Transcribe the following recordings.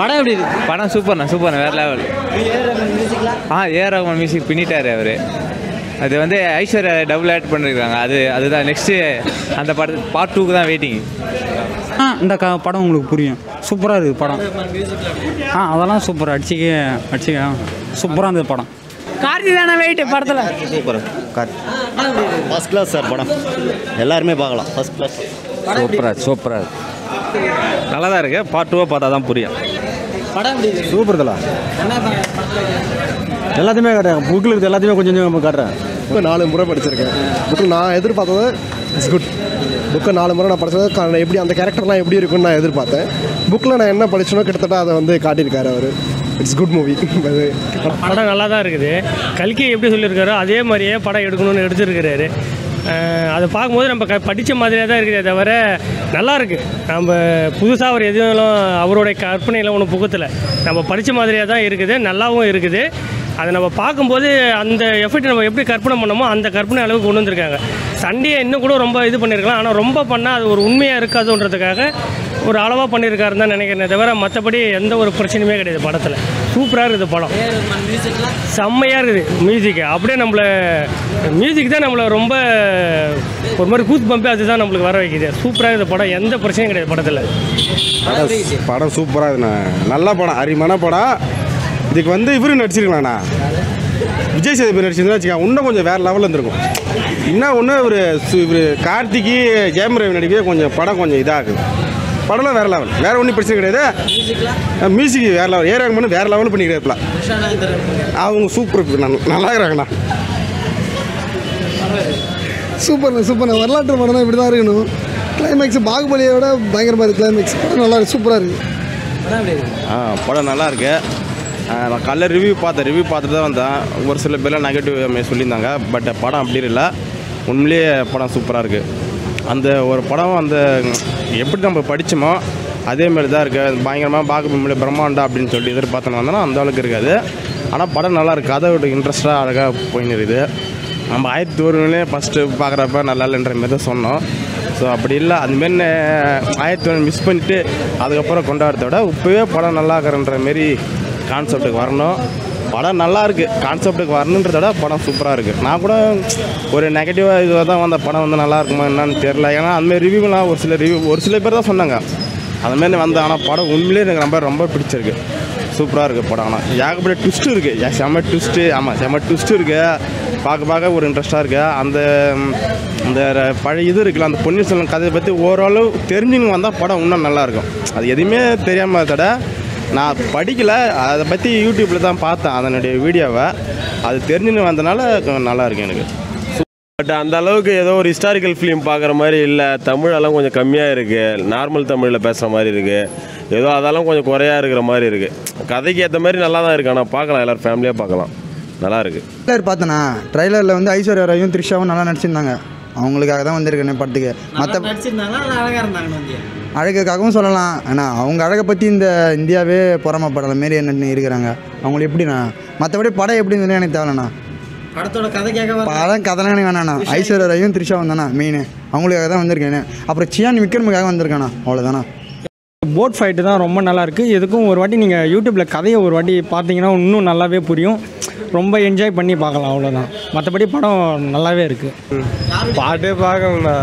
படம் எப்படி இருக்கு படம் சூப்பர்ண்ணா சூப்பர்ண்ணா வேறு லெவல் ஆ ஏ ரகுமான் மியூசிக் பின்னிட்டார் அவர் அது வந்து ஐஸ்வர்யா டபுள் ஆட் பண்ணிருக்காங்க அது அதுதான் நெக்ஸ்ட்டு அந்த படத்து பார்ட் டூக்கு தான் வெயிட்டிங் ஆ இந்த க படம் உங்களுக்கு புரியும் சூப்பராக இருக்குது படம் ஆ அதெல்லாம் சூப்பர் அடிச்சிக்க அடிச்சிக்க சூப்பராக இருந்தது படம் கார்த்தி தானே வெயிட் படத்தில் சூப்பர் ஃபஸ்ட் கிளாஸ் சார் படம் எல்லாருமே பார்க்கலாம் ஃபஸ்ட் கிளாஸ் சூப்பராக சூப்பராக நல்லா தான் இருக்குது பார்ட் டூவை பார்த்தா தான் புரியும் படம் எப்படி இருக்கு சூப்பர் தலா என்ன படத்தில் எல்லாத்தையுமே காட்டுறேன் புக்கில் இருக்கிறது எல்லாத்தையுமே கொஞ்சம் கொஞ்சம் காட்டுறேன் புக்கை நாலு முறை படிச்சிருக்கேன் புக்கில் நான் எதிர்பார்த்தது இட்ஸ் குட் புக்கை நாலு முறை நான் படித்தது கா- எப்படி அந்த கேரக்டர்லாம் எப்படி இருக்குன்னு நான் எதிர்பார்த்தேன் புக்கில் நான் என்ன படிச்சனோ கிட்டத்தட்ட அதை வந்து காட்டியிருக்காரு அவர் இட்ஸ் குட் மூவி அது படம் நல்லா தான் இருக்குது கல்கி எப்படி சொல்லியிருக்காரோ அதே மாதிரியே படம் எடுக்கணும்னு எடுத்துருக்கிறாரு அஹ் அதை பார்க்கும்போது நம்ம க படித்த மாதிரியே தான் இருக்குதே தவிர நல்லா இருக்கு நம்ம புதுசாக அவர் எதுவும் அவருடைய கற்பனையில் ஒன்றும் புகுத்தலை நம்ம படித்த மாதிரியே தான் இருக்குது நல்லாவும் இருக்குது அதை நம்ம பார்க்கும்போது அந்த எஃபெக்ட் நம்ம எப்படி கற்பனை பண்ணோமோ அந்த கற்பனை அளவுக்கு கொண்டு வந்திருக்காங்க சண்டையை இன்னும் கூட ரொம்ப இது பண்ணியிருக்கலாம் ஆனால் ரொம்ப பண்ணால் அது ஒரு உண்மையாக இருக்காதுன்றதுக்காக ஒரு அளவாக பண்ணியிருக்காருன்னு தான் நினைக்கிறேனே தவிர மற்றபடி எந்த ஒரு பிரச்சனையுமே கிடையாது படத்தில் சூப்பராக இருக்குது படம் மியூசிக்லாம் செம்மையாக இருக்குது மியூசிக்கு அப்படியே நம்மளை மியூசிக் தான் நம்மளை ரொம்ப ஒரு மாதிரி கூத்து பம்பு அதுதான் நம்மளுக்கு வர வைக்குது சூப்பராக இருக்குது படம் எந்த பிரச்சனையும் கிடையாது படத்தில் படம் படம் சூப்பராக இருக்குண்ணா நல்ல படம் அருமையான படம் இதுக்கு வந்து இவரு நடிச்சிருக்கலாம்ண்ணா விஜய் சேதுபதி நடிச்சிருந்தா வச்சுக்கோங்க இன்னும் கொஞ்சம் வேறு லெவலில் இருந்திருக்கும் இன்னும் ஒன்று இவர் இவர் கார்த்திக்கு ஜெயம் ரவி நடிக்கவே கொஞ்சம் படம் கொஞ்சம் இதாகுது படம்லாம் வேறு லெவல் வேறு ஒன்றும் பிரச்சனை கிடையாது மியூசிக் வேறு லெவல் ஏ ரகுமான் வேறு லெவல் பண்ணிக்கிறாப்புல அவங்க சூப்பர் நல்லா இருக்கிறாங்கண்ணா சூப்பர் சூப்பர் வரலாற்று படம் தான் இப்படி தான் இருக்கணும் கிளைமேக்ஸ் பாகுபலியோட பயங்கரமாக இருக்குது கிளைமேக்ஸ் படம் நல்லா இருக்கு சூப்பராக இருக்குது படம் எப்படி இருக்கு ஆ படம் நல்லா இருக்கு ஆ, நான் காலைல ரிவ்யூ பார்த்தேன் ரிவ்யூ பார்த்துட்டு தான் வந்தேன் ஒரு சில பேர்லாம் நெகட்டிவ் சொல்லியிருந்தாங்க பட் படம் அப்படி இல்லை உண்மையிலேயே படம் சூப்பராக இருக்குது அந்த ஒரு படம் அந்த எப்படி நம்ம படித்தோமோ அதே மாதிரி தான் இருக்குது பயங்கரமாக பார்க்க முடியல பிரம்மாண்டா அப்படின்னு சொல்லி எதிர்பார்த்தோம் வந்தோன்னா அந்த அளவுக்கு இருக்காது ஆனால் படம் நல்லா இருக்குது கதையோட இன்ட்ரெஸ்ட்டாக அழகாக போயின்னு இருக்குது நம்ம ஆயிரத்தி ஒருவிலே ஃபஸ்ட்டு பார்க்குறப்ப நல்லா இல்லைன்ற மாதிரி தான் சொன்னோம் ஸோ அப்படி இல்லை அதுமாரி ஆயிரத்தி ஒன்று மிஸ் பண்ணிவிட்டு அதுக்கப்புறம் கொண்டாடுறத விட இப்போவே படம் நல்லா இருக்கிறன்ற மாரி கான்செப்ட்டுக்கு வரணும் படம் நல்லா இருக்குது கான்செப்ட்டுக்கு வரணுன்றத விட படம் சூப்பராக இருக்குது நான் கூட ஒரு நெகட்டிவாக இதுவாக தான் வந்த படம் வந்து நல்லா இருக்குமா என்னன்னு தெரில ஏன்னா அதுமாரி ரிவ்யூலாம் ஒரு சில ரிவ்யூ ஒரு சில பேர் தான் சொன்னாங்க அதுமாரி வந்த ஆனால் படம் உண்மையிலேயே எனக்கு ரொம்ப ரொம்ப பிடிச்சிருக்கு சூப்பராக இருக்குது படம் ஆனால் ஏகப்பட்ட ட்விஸ்ட்டு இருக்குது செம்ம ட்விஸ்ட்டு ஆமாம் செம்ம ட்விஸ்ட்டு இருக்குது பார்க்க பார்க்க ஒரு இன்ட்ரெஸ்ட்டாக இருக்குது அந்த ம், அந்த ர- பழைய இது இருக்குல்ல அந்த பொன்னியின் செல்வன் கதையை பற்றி ஓரளவு தெரிஞ்சுன்னு வந்தால் படம் இன்னும் நல்லாயிருக்கும் அது எதுவுமே தெரியாமல் தட நான் படிக்கலை அதை பற்றி யூடியூப்பில் தான் பார்த்தேன் அதனுடைய வீடியோவை அது தெரிஞ்சுன்னு வந்தனால கொஞ்சம் நல்லா இருக்கு எனக்கு பட் அந்த அளவுக்கு ஏதோ ஒரு ஹிஸ்டாரிக்கல் ஃபிலிம் பார்க்குற மாதிரி இல்லை தமிழெல்லாம் கொஞ்சம் கம்மியாக இருக்குது நார்மல் தமிழில் பேசுகிற மாதிரி இருக்குது ஏதோ அதெல்லாம் கொஞ்சம் குறையா இருக்கிற மாதிரி இருக்குது கதைக்கு ஏற்ற மாதிரி நல்லா தான் இருக்குது ஆனால் பார்க்கலாம் எல்லோரும் ஃபேமிலியாக பார்க்கலாம் நல்லா இருக்குது ட்ரைலர் பார்த்தேனா ட்ரைலரில் வந்து ஐஸ்வர்யா ராயும் த்ரிஷாவும் நல்லா நடிச்சிருந்தாங்க அவங்களுக்காக தான் வந்திருக்கேன் படத்துக்கு மற்ற நடிச்சிருந்தாங்க அது அழகாக இருந்தாங்க வந்து அழகுக்காகவும் சொல்லலாம் ஆனால் அவங்க அழகை பற்றி இந்த இந்தியாவே பொறாமப்படல மாரி என்ன இருக்கிறாங்க அவங்களுக்கு எப்படிண்ணா மற்றபடி படம் எப்படி இருந்ததுன்னு எனக்கு தேவைண்ணா படத்தோட கதை கேட்க வர படம் கதெல்லாம் எனக்கு வேணாண்ணா ஐஸ்வர்யா ராயும் த்ரிஷாவும் தானே மெயின் அவங்களுக்காக தான் வந்திருக்கேன் அப்புறம் சியான் விக்ரமுக்காக வந்திருக்காண்ணா அவ்வளோதாண்ணா போட் ஃபைட்டு தான் ரொம்ப நல்லா இருக்குது எதுக்கும் ஒரு வாட்டி நீங்கள் யூடியூப்பில் கதையை ஒரு வாட்டி பார்த்தீங்கன்னா இன்னும் நல்லாவே புரியும் ரொம்ப என்ஜாய் பண்ணி பார்க்கலாம் அவ்வளோதான் மற்றபடி படம் நல்லாவே இருக்குது பாட்டே பார்க்கணுண்ணா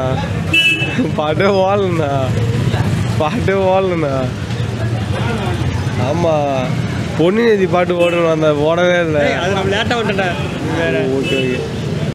பாட்டே ஓடலண்ணா பாட்டே ஓடலண்ணா ஆமாம் பொன்னி நதி பாட்டு ஓடணும் அந்த ஓடவே இல்லை அது நம்ம லேட்டாக விட்டுட்டேன் ஓகே ஓகே